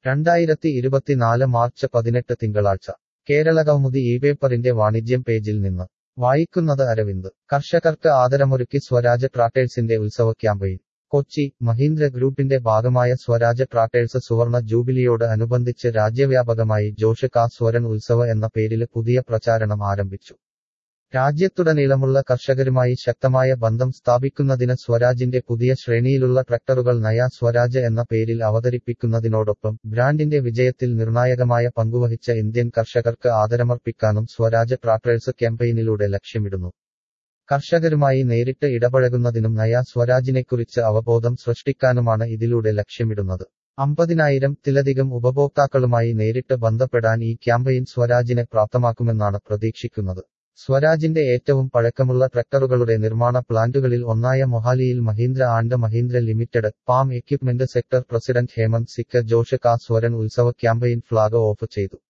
രണ്ടായിരത്തി ഇരുപത്തിനാല് മാർച്ച് പതിനെട്ട് തിങ്കളാഴ്ച കേരള കൗമുദി ഈ പേപ്പറിന്റെ വാണിജ്യം പേജിൽ നിന്ന് വായിക്കുന്നത് അരവിന്ദ് കർഷകർക്ക് ആദരമൊരുക്കി സ്വരാജ് ട്രാക്ടേഴ്സിന്റെ ഉത്സവ ക്യാമ്പയിൻ കൊച്ചി മഹീന്ദ്ര ഗ്രൂപ്പിന്റെ ഭാഗമായ സ്വരാജ് ട്രാക്ടേഴ്സ് സുവർണ ജൂബിലിയോട് അനുബന്ധിച്ച് രാജ്യവ്യാപകമായി ജോഷ് കാ സ്വരൻ ഉത്സവ എന്ന പേരില് പുതിയ പ്രചാരണം ആരംഭിച്ചു രാജ്യത്തുടനീളമുള്ള കർഷകരുമായി ശക്തമായ ബന്ധം സ്ഥാപിക്കുന്നതിന് സ്വരാജിന്റെ പുതിയ ശ്രേണിയിലുള്ള ട്രക്ടറുകൾ നയ സ്വരാജ് എന്ന പേരിൽ അവതരിപ്പിക്കുന്നതിനോടൊപ്പം ബ്രാൻഡിന്റെ വിജയത്തിൽ നിർണായകമായ പങ്കുവഹിച്ച ഇന്ത്യൻ കർഷകർക്ക് ആദരമർപ്പിക്കാനും സ്വരാജ് ട്രാക്ടേഴ്സ് ക്യാമ്പയിനിലൂടെ ലക്ഷ്യമിടുന്നു കർഷകരുമായി നേരിട്ട് ഇടപഴകുന്നതിനും നയ സ്വരാജിനെക്കുറിച്ച് അവബോധം സൃഷ്ടിക്കാനുമാണ് ഇതിലൂടെ ലക്ഷ്യമിടുന്നത് അമ്പതിനായിരം ത്തിലധികം ഉപഭോക്താക്കളുമായി നേരിട്ട് ബന്ധപ്പെടാൻ ഈ ക്യാമ്പയിൻ സ്വരാജിനെ പ്രാപ്തമാക്കുമെന്നാണ് പ്രതീക്ഷിക്കുന്നത് സ്വരാജിന്റെ ഏറ്റവും പഴക്കമുള്ള ട്രക്ടറുകളുടെ നിർമ്മാണ പ്ലാന്റുകളിൽ ഒന്നായ മൊഹാലിയിൽ Mahindra and Mahindra limited farm equipment sector president Hemant Sikka ജോഷ് കാ സ്വരൻ ഉത്സവ ക്യാമ്പയിൻ ഫ്ളാഗ് ഓഫ് ചെയ്തു